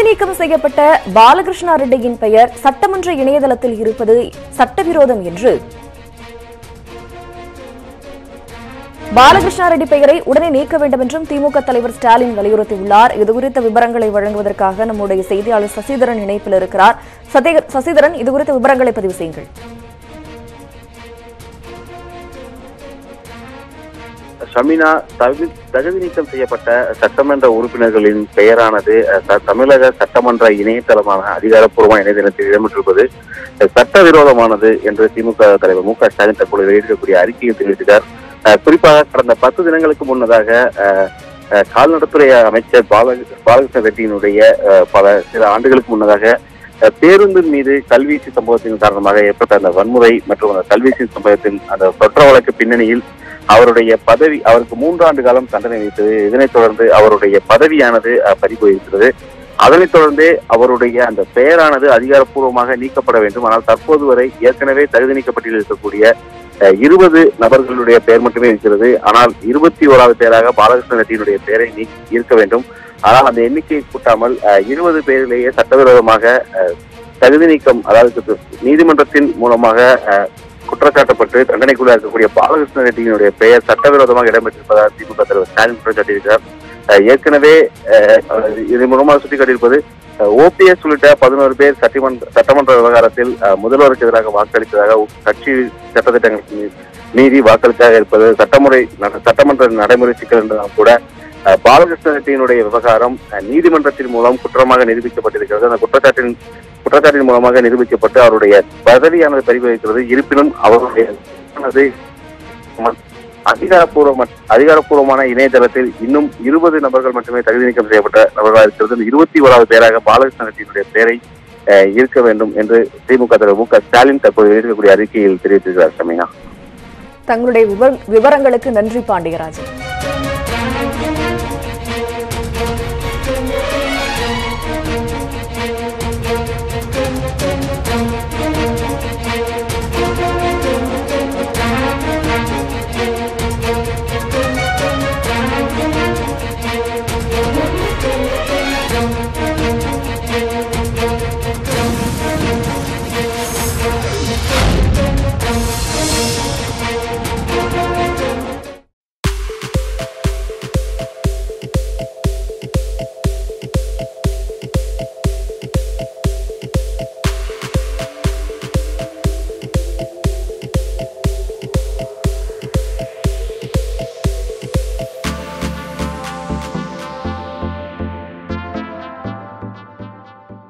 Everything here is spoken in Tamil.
நீக்கம் செய்யப்பட்ட பாலகிருஷ்ணா ரெட்டியின் பெயர் சட்டமன்ற இணையதளத்தில் இருப்பது சட்டவிரோதம் என்று பாலகிருஷ்ணா ரெட்டி பெயரை உடனே நீக்க வேண்டும் என்றும் திமுக தலைவர் ஸ்டாலின் வலியுறுத்தியுள்ளார் இதுகுறித்த விவரங்களை வழங்குவதற்காக நம்முடைய செய்தியாளர் சசிதரன் இணைப்பில் இருக்கிறார் சதே- சசிதரன் இதுகுறித்த விவரங்களை பதிவு செய்யுங்கள் ஷமினா தகுதி தகுதி நீக்கம் செய்யப்பட்ட சட்டமன்ற உறுப்பினர்களின் பெயரானது அஹ், த- தமிழக சட்டமன்ற இணையதளமான அதிகாரப்பூர்வமான இணையதளத்தில் இடம்பெற்றிருப்பது அஹ், சட்டவிரோதமானது என்று திமுக தலைவர் மு க ஸ்டாலின் தற்போது வெளியிடக்கூடிய அறிக்கையில் தெரிவித்தார் அஹ், குறிப்பாக கடந்த பத்து தினங்களுக்கு முன்னதாக அஹ், அஹ், கால்நடைத்துறை அமைச்சர் பால பாலகிருஷ்ண ரெட்டியினுடைய அஹ், பல சில ஆண்டுகளுக்கு முன்னதாக அஹ், பேருந்தின் மீது கல்வீச்சு சம்பவத்தின் காரணமாக ஏற்பட்ட அந்த வன்முறை மற்றும் அந்த கல்வீச்சு சம்பவத்தின் அந்த தொற்ற வழக்கு பின்னணியில் அவருடைய பதவி அவருக்கு மூன்றாண்டு காலம் தண்டனை விதித்தது இதனைத் தொடர்ந்து அவருடைய பதவியானது அஹ், பறிபோயிருக்கிறது அதனைத் தொடர்ந்து அவருடைய அந்த பெயரானது அதிகாரப்பூர்வமாக நீக்கப்பட வேண்டும் ஆனால் தற்போது வரை ஏற்கனவே தகுதி நீக்கப்பட்டில் இருக்கக்கூடிய அஹ், இருபது நபர்களுடைய பெயர் மட்டுமே இருக்கிறது ஆனால் இருபத்தி ஓராவது பேராக பாலகிருஷ்ண ரெட்டியினுடைய பெயரை நீக்கி இருக்க வேண்டும் ஆனால் அந்த எண்ணிக்கையை கூட்டாமல் அஹ், இருபது பேரிலேயே சட்டவிரோதமாக அஹ், தகுதி நீக்கம் அதாவது நீதிமன்றத்தின் மூலமாக அஹ், குற்றச்சாட்டப்பட்டு தண்டனைக்குள்ள இருக்கக்கூடிய பாலகிருஷ்ண ரெட்டியினுடைய பெயர் சட்டவிரோதமாக இடம்பெற்றிருப்பதாக திமுக தலைவர் ஸ்டாலின் குற்றம் சாட்டியிருக்கிறார் அஹ் ஏற்கனவே அஹ், இதன் மூலமாக சுட்டிக்காட்டியிருப்பது ஓபிஎஸ் உள்ளிட்ட பதினோரு பேர் சட்டமன்ற சட்டமன்ற விவகாரத்தில் அஹ், முதல்வருக்கு எதிராக வாக்களித்ததாக கட்சி சட்டத்திட்டங்களுக்கு மீ- மீறி வாக்களித்தாக இருப்பது சட்டமுறை நட- சட்டமன்ற நடைமுறை சிக்கல் என்றாலும் கூட அஹ், பாலகிருஷ்ண ரெட்டியினுடைய விவகாரம் அஹ், நீதிமன்றத்தின் மூலம் குற்றமாக நிரூபிக்கப்பட்டிருக்கிறது அந்த குற்றச்சாட்டின் குற்றச்சாட்டின் மூலமாக நிரூபிக்கப்பட்டு அவருடைய பதவியானது பறிபோகிறது இருப்பினும் அவருடைய ஆனது ம- அதிகாரப்பூர்வ அதிகாரப்பூர்வமான இணையதளத்தில் இன்னும் இருபது நபர்கள் மட்டுமே தகுதி நீக்கம் செய்யப்பட்ட நபர்களாக இருக்கிறது இந்த இருபத்தி ஓராவது பேராக பாலகிருஷ்ண ரெட்டியினுடைய பெயரை அஹ், இருக்க வேண்டும் என்று திமுக தலைவர் மு க ஸ்டாலின் தற்போது வெளியிடக்கூடிய அறிக்கையில் தெரிவித்திருக்கிறார் சமீனா தங்களுடைய விவர- விவரங்களுக்கு நன்றி பாண்டியராஜன்